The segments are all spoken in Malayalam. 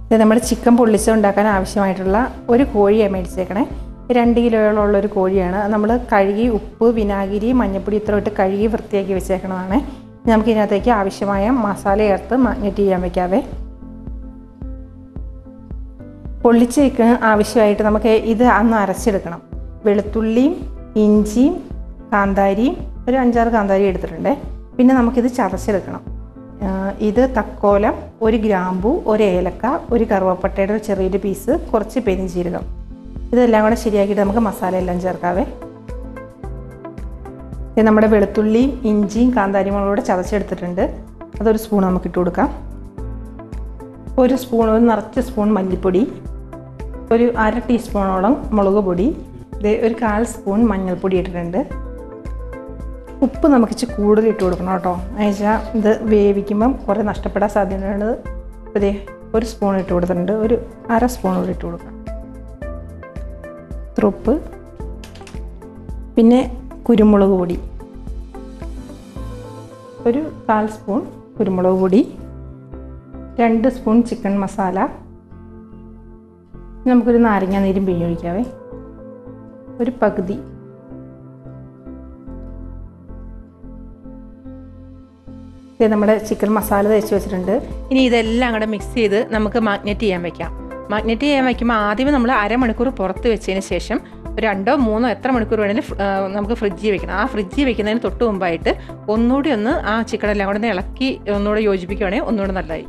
ഇത് നമ്മുടെ ചിക്കൻ പൊള്ളിച്ച ഉണ്ടാക്കാൻ ആവശ്യമായിട്ടുള്ള ഒരു കോഴിയാണ് മേടിച്ചേക്കണേ രണ്ട് കിലോയോളമുള്ള ഒരു കോഴിയാണ് നമ്മൾ കഴുകി ഉപ്പ് വിനാഗിരി മഞ്ഞൾപ്പൊടി ഇത്ര ഇട്ട് കഴുകി വൃത്തിയാക്കി വെച്ചേക്കണതാണ് നമുക്ക് ഇതിനകത്തേക്ക് ആവശ്യമായ മസാല ചേർത്ത് മാഗ്നറ്റ് ചെയ്യാൻ വെക്കാവേ പൊള്ളിച്ച് വെക്കാൻ ആവശ്യമായിട്ട് നമുക്ക് ഇത് അന്ന് അരച്ചെടുക്കണം വെളുത്തുള്ളിയും ഇഞ്ചിയും കാന്താരിയും ഒരു അഞ്ചാറ് കാന്താരി എടുത്തിട്ടുണ്ട് പിന്നെ നമുക്കിത് ചതച്ചെടുക്കണം ആ, ഇത് തക്കോലം ഒരു ഗ്രാമ്പു ഒരു ഏലക്ക ഒരു കറുവപ്പട്ടയുടെ ഒരു ചെറിയൊരു പീസ് കുറച്ച് പെരിഞ്ചീരകം ഇതെല്ലാം കൂടെ ശരിയാക്കിയിട്ട് നമുക്ക് മസാല എല്ലാം ചേർക്കാവേ ഇത് നമ്മുടെ വെളുത്തുള്ളിയും ഇഞ്ചിയും കാന്താരി മുളകൂടെ ചതച്ചെടുത്തിട്ടുണ്ട് അതൊരു സ്പൂൺ നമുക്ക് ഇട്ട് കൊടുക്കാം ഒരു സ്പൂൺ ഒരു നിറച്ച് സ്പൂൺ മല്ലിപ്പൊടി ഒരു അര ടീസ്പൂണോളം മുളക് പൊടി ഇത് ഒരു കാൽ സ്പൂൺ മഞ്ഞൾപ്പൊടി ഇട്ടിട്ടുണ്ട് ഉപ്പ് നമുക്ക് ഇച്ചിരി കൂടുതൽ ഇട്ട് കൊടുക്കണം കേട്ടോ എന്നുവെച്ചാൽ ഇത് വേവിക്കുമ്പം കുറേ നഷ്ടപ്പെടാൻ സാധ്യതയുണ്ട് ഇതേ ഒരു സ്പൂൺ ഇട്ട് കൊടുത്തിട്ടുണ്ട് ഒരു അര സ്പൂൺ കൂടി ഇട്ട് കൊടുക്കാം ഇത്ര ഉപ്പ് പിന്നെ കുരുമുളക് പൊടി ഒരു കാൽ സ്പൂൺ കുരുമുളക് പൊടി രണ്ട് സ്പൂൺ ചിക്കൻ മസാല നമുക്കൊരു നാരങ്ങ നീരും പിഴിഞ്ഞൊഴിക്കാവേ ഒരു പകുതി ഇത് നമ്മുടെ ചിക്കൻ മസാല തേച്ച് വെച്ചിട്ടുണ്ട് ഇനി ഇതെല്ലാം കൂടെ മിക്സ് ചെയ്ത് നമുക്ക് മാഗ്നറ്റ് ചെയ്യാൻ വെക്കാം മാഗ്നറ്റ് ചെയ്യാൻ വെക്കുമ്പോൾ ആദ്യമേ നമ്മൾ അരമണിക്കൂർ പുറത്ത് വെച്ചതിന് ശേഷം ഒരു രണ്ടോ മൂന്നോ എത്ര മണിക്കൂർ വേണമെങ്കിലും ഫ്ര- ആ, നമുക്ക് ഫ്രിഡ്ജിൽ വെക്കണം ആ ഫ്രിഡ്ജിൽ വെക്കുന്നതിന് തൊട്ട് മുമ്പായിട്ട് ഒന്നുകൂടി ഒന്ന് ആ ചിക്കൻ എല്ലാം കൂടെ ഒന്ന് ഇളക്കി ഒന്നുകൂടെ യോജിപ്പിക്കുകയാണെങ്കിൽ ഒന്നുകൂടെ നല്ലതായി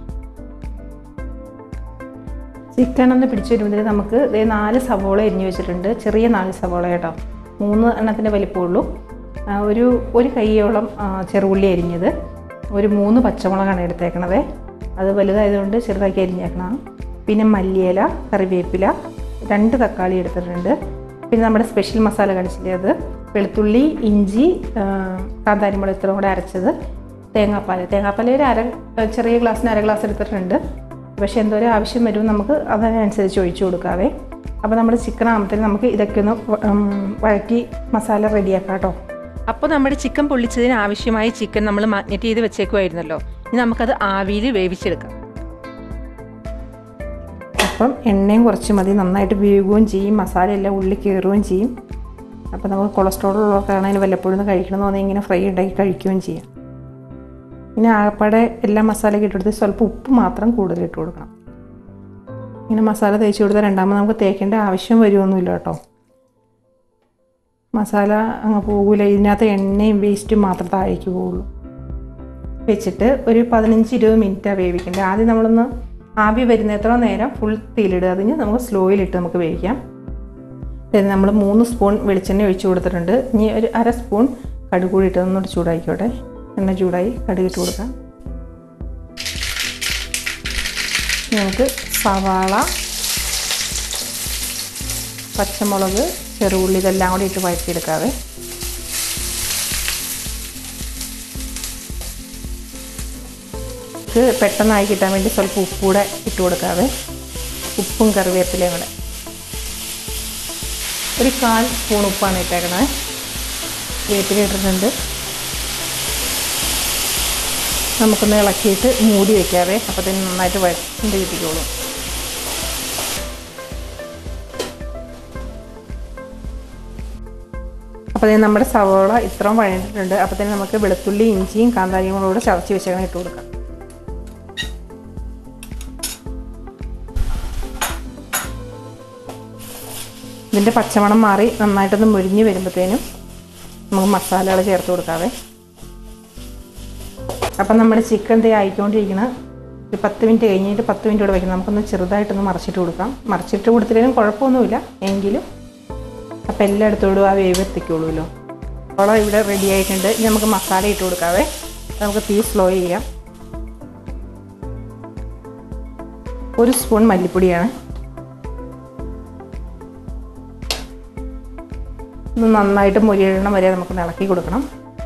ചിക്കൻ ഒന്ന് പിടിച്ചു വരുമ്പോഴത്തേക്ക് നമുക്ക് ദേ നാല് സവോള എരിഞ്ഞു വെച്ചിട്ടുണ്ട് ചെറിയ നാല് സവോള കേട്ടോ മൂന്ന് എണ്ണത്തിൻ്റെ വലിപ്പമുള്ളൂ ആ, ഒരു ഒരു കൈയോളം ആ, ചെറുള്ളി അരിഞ്ഞത് ഒരു മൂന്ന് പച്ചമുളകാണ് എടുത്തേക്കണത് അത് വലുതായതുകൊണ്ട് ചെറുതാക്കി അരിഞ്ഞേക്കണം പിന്നെ മല്ലിയില കറിവേപ്പില രണ്ട് തക്കാളി എടുത്തിട്ടുണ്ട് പിന്നെ നമ്മുടെ സ്പെഷ്യൽ മസാല കാണിച്ചില്ലേ അത് വെളുത്തുള്ളി ഇഞ്ചി ആ, കാന്താരിമുളക് ഇത്രയും കൂടെ അരച്ചത് തേങ്ങാപ്പാൽ തേങ്ങാപ്പാൽ ഒരു അര ചെറിയ ഗ്ലാസ്സിന് അര ഗ്ലാസ് എടുത്തിട്ടുണ്ട് പക്ഷേ എന്തോരം ആവശ്യം വരും നമുക്ക് അതിനനുസരിച്ച് ഒഴിച്ചു കൊടുക്കാവേ അപ്പോൾ നമ്മുടെ ചിക്കൻ ആകുമ്പോഴത്തേന് നമുക്ക് ഇതൊക്കെ ഒന്ന് വ- ഉം, വഴറ്റി മസാല റെഡിയാക്കാം കേട്ടോ അപ്പോൾ നമ്മുടെ ചിക്കൻ പൊള്ളിച്ചതിന് ആവശ്യമായ ചിക്കൻ നമ്മൾ മാഗ്നറ്റ് ചെയ്ത് വെച്ചേക്കുമായിരുന്നല്ലോ ഇനി നമുക്കത് ആവിയിൽ വേവിച്ചെടുക്കാം അപ്പം എണ്ണയും കുറച്ച് മതി നന്നായിട്ട് വേവുകയും ചെയ്യും മസാല എല്ലാം ഉള്ളിൽ കയറുകയും ചെയ്യും അപ്പോൾ നമുക്ക് കൊളസ്ട്രോൾ ഉള്ളവർക്കാണെങ്കിൽ വല്ലപ്പോഴും ഒന്ന് കഴിക്കണം എന്ന് തോന്നി ഇങ്ങനെ ഫ്രൈ ഉണ്ടാക്കി കഴിക്കുകയും ചെയ്യാം പിന്നെ ആകപ്പാടെ എല്ലാ മസാലയൊക്കെ ഇട്ടെടുത്ത് സ്വല്പം ഉപ്പ് മാത്രം കൂടുതൽ ഇട്ട് കൊടുക്കണം ഇങ്ങനെ മസാല തേച്ച് കൊടുത്താൽ രണ്ടാമത് നമുക്ക് തേക്കേണ്ട ആവശ്യം വരുമൊന്നുമില്ല കേട്ടോ മസാല അങ്ങ് പോകില്ല ഇതിനകത്ത് എണ്ണയും വേസ്റ്റും മാത്രം താഴേക്ക് പോവുള്ളൂ വെച്ചിട്ട് ഒരു പതിനഞ്ച് ഇരുപത് മിനിറ്റാണ് വേവിക്കേണ്ടത് ആദ്യം നമ്മളൊന്ന് ആവി വരുന്നത്ര നേരം ഫുൾ തീയിലിടുക അതിന് നമുക്ക് സ്ലോയിലിട്ട് നമുക്ക് വേവിക്കാം ഇത് നമ്മൾ മൂന്ന് സ്പൂൺ വെളിച്ചെണ്ണ ഒഴിച്ച് കൊടുത്തിട്ടുണ്ട് ഇനി ഒരു അര സ്പൂൺ കടുക് കൂടി ഇട്ട് ഒന്നുകൂടി ചൂടായിക്കോട്ടെ എണ്ണ ചൂടായി കടുക് ഇട്ട് കൊടുക്കാം ഇനി നമുക്ക് സവാള പച്ചമുളക് ചെറുള്ളി ഇതെല്ലാം കൂടി ഇട്ട് വഴറ്റിയെടുക്കാവേ ഇത് പെട്ടെന്നായി കിട്ടാൻ വേണ്ടി സ്വല്പം ഉപ്പ് കൂടെ ഇട്ട് കൊടുക്കാവേ ഉപ്പും കറിവേപ്പിലയും കൂടെ ഒരു കാൽ സ്പൂൺ ഉപ്പാണ് ഇട്ടേക്കണേ വേപ്പില ഇട്ടിട്ടുണ്ട് നമുക്കൊന്ന് ഇളക്കിയിട്ട് മൂടി വയ്ക്കാവേ അപ്പോൾ തന്നെ നന്നായിട്ട് വഴണ്ട് കിട്ടിക്കോളും അപ്പോൾ തന്നെ നമ്മുടെ സവോള ഇത്രയും വഴണ്ടിട്ടുണ്ട് അപ്പോൾ തന്നെ നമുക്ക് വെളുത്തുള്ളി ഇഞ്ചിയും കാന്താരിയും കൂടെ ചതച്ച് വെച്ചേക്കണം ഇട്ട് കൊടുക്കാം ഇതിൻ്റെ പച്ചമണം മാറി നന്നായിട്ടൊന്ന് മുരിഞ്ഞ് വരുമ്പോഴത്തേനും നമുക്ക് മസാലകൾ ചേർത്ത് കൊടുക്കാവേ അപ്പം നമ്മുടെ ചിക്കൻ തേ ആയിക്കൊണ്ടിരിക്കുന്ന ഒരു പത്ത് മിനിറ്റ് കഴിഞ്ഞിട്ട് പത്ത് മിനിറ്റ് കൂടെ വയ്ക്കണം നമുക്കൊന്ന് ചെറുതായിട്ടൊന്ന് മറിച്ചിട്ട് കൊടുക്കാം മറിച്ചിട്ട് കൊടുത്തില്ലെങ്കിലും കുഴപ്പമൊന്നുമില്ല എങ്കിലും അപ്പം എല്ലായിടത്തോടും ആ വേവ് എത്തിക്കുള്ളൂല്ലോ അപ്പോൾ ഇവിടെ റെഡി ആയിട്ടുണ്ട് ഇനി നമുക്ക് മസാല ഇട്ട് കൊടുക്കാവേ നമുക്ക് തീ സ്ലോ ചെയ്യാം ഒരു സ്പൂൺ മല്ലിപ്പൊടിയാണ് ഇത് നന്നായിട്ട് മുരിയണം വരെ നമുക്ക് ഇളക്കി കൊടുക്കണം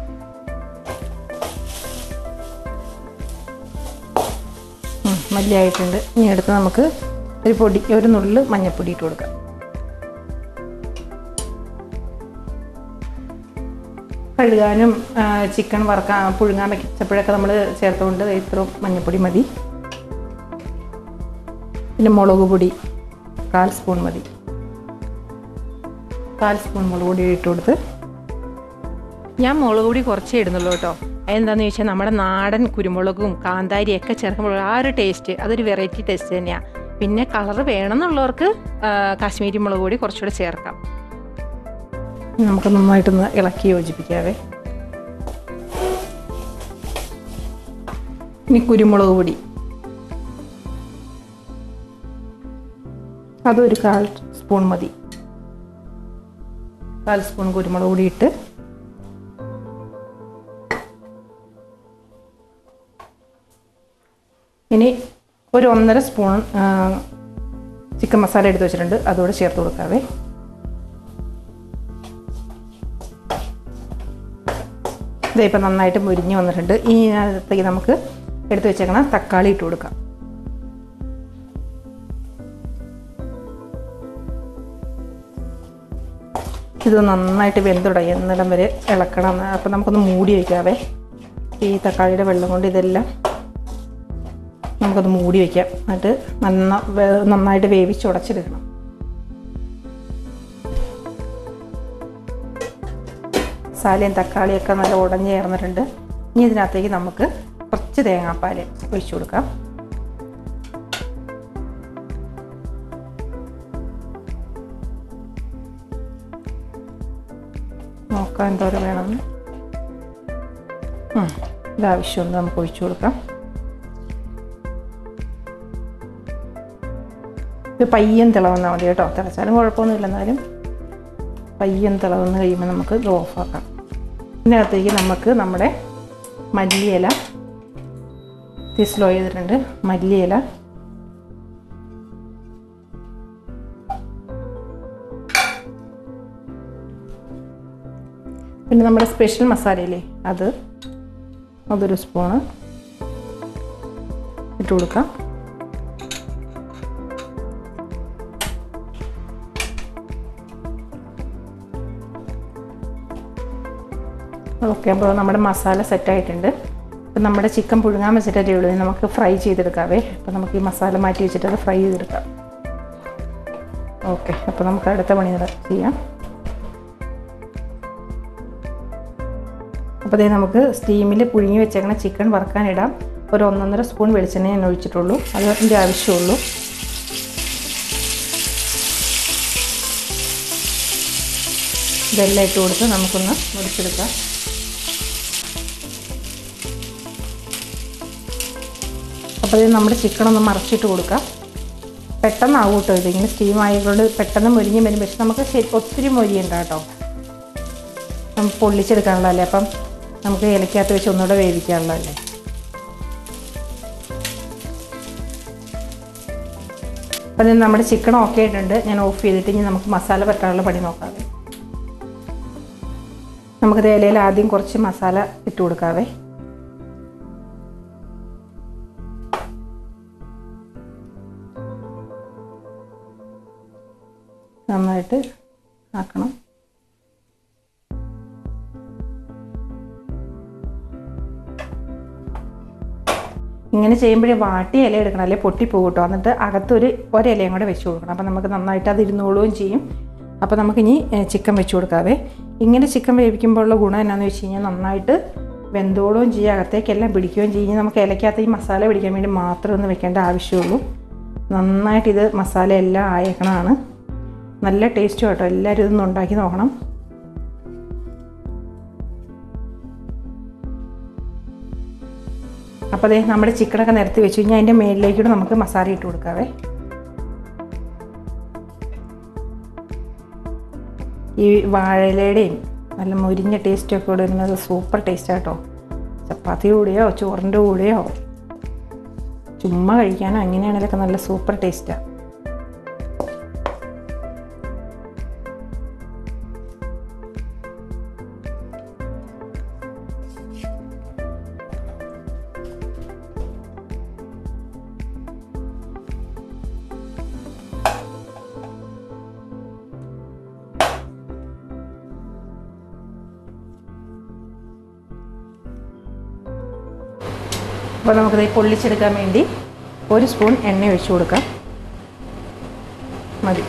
ഉം, മല്ലിയായിട്ടുണ്ട് ഇനി എടുത്ത് നമുക്ക് ഒരു പൊടി ഒരു നുള്ളിൽ മഞ്ഞൾപ്പൊടി ഇട്ട് കൊടുക്കാം കഴുകാനും ആ, ചിക്കൻ വറക്കാൻ പുഴുങ്ങാൻ വെച്ചപ്പോഴൊക്കെ നമ്മൾ ചേർത്തുകൊണ്ട് ഇത്രയും മഞ്ഞൾപ്പൊടി മതി പിന്നെ മുളക് പൊടി കാൽ സ്പൂൺ മതി കാൽ സ്പൂൺ മുളക് പൊടി ഇട്ട് കൊടുത്ത് ഞാൻ മുളക് പൊടി കുറച്ചേ ഇടുന്നുള്ളൂ കേട്ടോ അതെന്താണെന്ന് ചോദിച്ചാൽ നമ്മുടെ നാടൻ കുരുമുളകും കാന്താരിയൊക്കെ ചേർക്കുമ്പോൾ ആ ഒരു ടേസ്റ്റ് അതൊരു വെറൈറ്റി ടേസ്റ്റ് തന്നെയാണ് പിന്നെ കളർ വേണമെന്നുള്ളവർക്ക് ആ, കാശ്മീരി മുളക് പൊടി കുറച്ചുകൂടെ ചേർക്കാം ഇനി നമുക്ക് നന്നായിട്ടൊന്ന് ഇളക്കി യോജിപ്പിക്കാവേ ഇനി കുരുമുളക് പൊടി അതൊരു കാൽ സ്പൂൺ മതി കാൽ സ്പൂൺ കുരുമുളക് പൊടി ഇട്ട് ഇനി ഒരു ഒന്നര സ്പൂൺ ആ, ചിക്കൻ മസാല എടുത്ത് വെച്ചിട്ടുണ്ട് അതോടെ ചേർത്ത് കൊടുക്കാവേ ഇതേ ഇപ്പം നന്നായിട്ട് മുരിഞ്ഞ് വന്നിട്ടുണ്ട് ഇനി അതിനകത്തേക്ക് നമുക്ക് എടുത്ത് വെച്ചേക്കണം തക്കാളി ഇട്ട് കൊടുക്കാം ഇത് നന്നായിട്ട് വെന്തുടങ്ങി എന്നിടം വരെ ഇളക്കണം അപ്പം നമുക്കൊന്ന് മൂടി വയ്ക്കാവേ ഈ തക്കാളിയുടെ വെള്ളം കൊണ്ട് ഇതെല്ലാം നമുക്കത് മൂടി വയ്ക്കാം എന്നിട്ട് നന്ന വേ- നന്നായിട്ട് വേവിച്ച് ഉടച്ചെടുക്കണം മസാലയും തക്കാളിയൊക്കെ നല്ല ഉടഞ്ഞ് ചേർന്നിട്ടുണ്ട് ഇനി ഇതിനകത്തേക്ക് നമുക്ക് കുറച്ച് തേങ്ങാപ്പാൽ ഒഴിച്ചു കൊടുക്കാം നോക്കാം എന്തോരം വേണമെന്ന് ഉം, ഇത് ആവശ്യമുണ്ട് നമുക്ക് ഒഴിച്ചു കൊടുക്കാം ഇത് പയ്യൻ തിളവന്നാൽ മതി കേട്ടോ തിളച്ചാലും കുഴപ്പമൊന്നുമില്ല എന്നാലും പയ്യൻ തിളവന്ന് കഴിയുമ്പോൾ നമുക്ക് ഇത് ഓഫാക്കാം ഇതിനകത്തേക്ക് നമുക്ക് നമ്മുടെ മല്ലിയില തീ സ്ലോ ചെയ്തിട്ടുണ്ട് മല്ലിയില പിന്നെ നമ്മുടെ സ്പെഷ്യൽ മസാലയില്ലേ അത് അതൊരു സ്പൂണ് ഇട്ട് കൊടുക്കാം ഓക്കെ അപ്പോൾ നമ്മുടെ മസാല സെറ്റായിട്ടുണ്ട് അപ്പം നമ്മുടെ ചിക്കൻ പുഴുങ്ങാൻ വെച്ചിട്ടല്ലേ ഉള്ളൂ ഇനി നമുക്ക് ഫ്രൈ ചെയ്തെടുക്കാവേ അപ്പോൾ നമുക്ക് ഈ മസാല മാറ്റി വെച്ചിട്ട് അത് ഫ്രൈ ചെയ്തെടുക്കാം ഓക്കെ അപ്പോൾ നമുക്ക് അടുത്ത പണി നട- ചെയ്യാം അപ്പോൾ അതേ നമുക്ക് സ്റ്റീമിൽ പുഴുങ്ങി വെച്ചേക്കണ ചിക്കൻ വറുക്കാനിടാം ഒരു ഒന്നൊന്നര സ്പൂൺ വെളിച്ചെണ്ണ ഞാൻ ഒഴിച്ചിട്ടുള്ളൂ അത് അതിൻ്റെ ആവശ്യമുള്ളൂ ഇതെല്ലാം ഇട്ട് കൊടുത്ത് നമുക്കൊന്ന് മുറിച്ചെടുക്കാം അപ്പോൾ ഇത് നമ്മുടെ ചിക്കൻ ഒന്ന് മറച്ചിട്ട് കൊടുക്കാം പെട്ടെന്നാവും കേട്ടോ ഇത് ഇങ്ങനെ സ്റ്റീം ആയതുകൊണ്ട് പെട്ടെന്ന് മൊരിഞ്ഞ് വരും പക്ഷെ നമുക്ക് ശരി ഒത്തിരി മൊരിയണ്ട കേട്ടോ നമുക്ക് പൊള്ളിച്ചെടുക്കാനുള്ളതല്ലേ അപ്പം നമുക്ക് ഇലക്കകത്ത് വെച്ച് ഒന്നുകൂടെ വേവിക്കാനുള്ളതല്ലേ അപ്പം ഇത് നമ്മുടെ ചിക്കൻ ഓക്കെ ആയിട്ടുണ്ട് ഞാൻ ഓഫ് ചെയ്തിട്ട് ഇനി നമുക്ക് മസാല പറ്റാനുള്ള പണി നോക്കാവേ നമുക്കിത് ഇലയിൽ ആദ്യം കുറച്ച് മസാല ഇട്ട് കൊടുക്കാവേ നന്നായിട്ട് ആക്കണം ഇങ്ങനെ ചെയ്യുമ്പോഴേ വാട്ടിയ ഇല എടുക്കണം അല്ലെങ്കിൽ പൊട്ടിപ്പോകും കേട്ടോ എന്നിട്ട് അകത്തൊരു ഒരിലയും കൂടെ വെച്ച് കൊടുക്കണം അപ്പോൾ നമുക്ക് നന്നായിട്ട് അത് ഇരുന്നോളുകയും ചെയ്യും അപ്പോൾ നമുക്കിനി ചിക്കൻ വെച്ച് കൊടുക്കാവേ ഇങ്ങനെ ചിക്കൻ വേവിക്കുമ്പോഴുള്ള ഗുണം എന്നാന്ന് വെച്ച് കഴിഞ്ഞാൽ നന്നായിട്ട് വെന്തോളുകയും ചെയ്യും അകത്തേക്കെല്ലാം പിടിക്കുകയും ചെയ്യും നമുക്ക് ഇലക്കകത്ത് ഈ മസാല പിടിക്കാൻ വേണ്ടി മാത്രം ഒന്ന് വെക്കേണ്ട ആവശ്യമുള്ളൂ നന്നായിട്ട് ഇത് മസാല എല്ലാം ആയേക്കണതാണ് നല്ല ടേസ്റ്റും കേട്ടോ എല്ലാവരും ഇതൊന്ന് ഉണ്ടാക്കി നോക്കണം അപ്പോൾ അതെ നമ്മുടെ ചിക്കനൊക്കെ നിരത്തി വെച്ച് കഴിഞ്ഞാൽ അതിൻ്റെ മേലിലേക്കൂടെ നമുക്ക് മസാല ഇട്ട് കൊടുക്കാവേ ഈ വാഴയിലയുടെയും നല്ല മുരിഞ്ഞ ടേസ്റ്റൊക്കെ കൂടെ വരുന്നത് സൂപ്പർ ടേസ്റ്റ് കേട്ടോ ചപ്പാത്തിയുടെ കൂടെയോ ചോറിൻ്റെ കൂടെയോ ചുമ്മാ കഴിക്കാനോ അങ്ങനെയാണെങ്കിലൊക്കെ നല്ല സൂപ്പർ ടേസ്റ്റാണ് അപ്പോൾ നമുക്കിത് പൊള്ളിച്ചെടുക്കാൻ വേണ്ടി ഒരു സ്പൂൺ എണ്ണ ഒഴിച്ചു കൊടുക്കാം മതി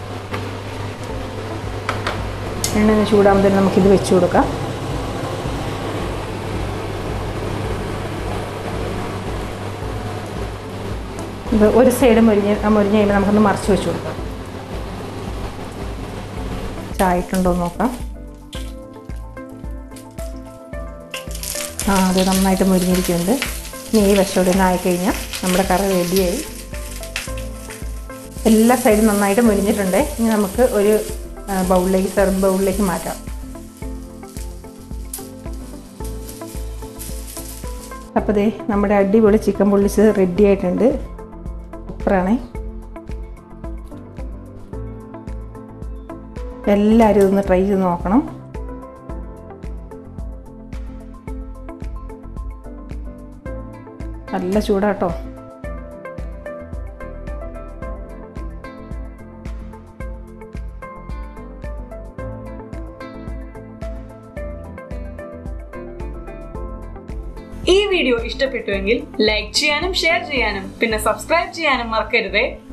എണ്ണ ഒന്ന് ചൂടാകുമ്പോൾ നമുക്കിത് വെച്ച് കൊടുക്കാം ഇത് ഒരു സൈഡ് മുരിഞ്ഞ് മുരിഞ്ഞ് കഴിയുമ്പോൾ നമുക്കൊന്ന് മറിച്ച് വെച്ച് കൊടുക്കാം ചായട്ടുണ്ടോ എന്ന് നോക്കാം ആ അത് നന്നായിട്ട് മുരിഞ്ഞിരിക്കുന്നുണ്ട് ഇനി ഈ വശത്തോടെ ഒന്ന് ആയിക്കഴിഞ്ഞാൽ നമ്മുടെ കറി റെഡിയായി എല്ലാ സൈഡും നന്നായിട്ട് മുരിഞ്ഞിട്ടുണ്ട് ഇനി നമുക്ക് ഒരു ആ, ബൗളിലേക്ക് സെർവ് ബൗളിലേക്ക് മാറ്റാം അപ്പോൾ ദേ നമ്മുടെ അടിപൊളി ചിക്കൻ പൊള്ളിച്ച് റെഡി ആയിട്ടുണ്ട് സൂപ്പറാണേ എല്ലാവരും ഇതൊന്ന് ട്രൈ ചെയ്ത് നോക്കണം നല്ല ചൂടാട്ടോ ഈ വീഡിയോ ഇഷ്ടപ്പെട്ടുവെങ്കിൽ ലൈക്ക് ചെയ്യാനും ഷെയർ ചെയ്യാനും പിന്നെ സബ്സ്ക്രൈബ് ചെയ്യാനും മറക്കരുതേ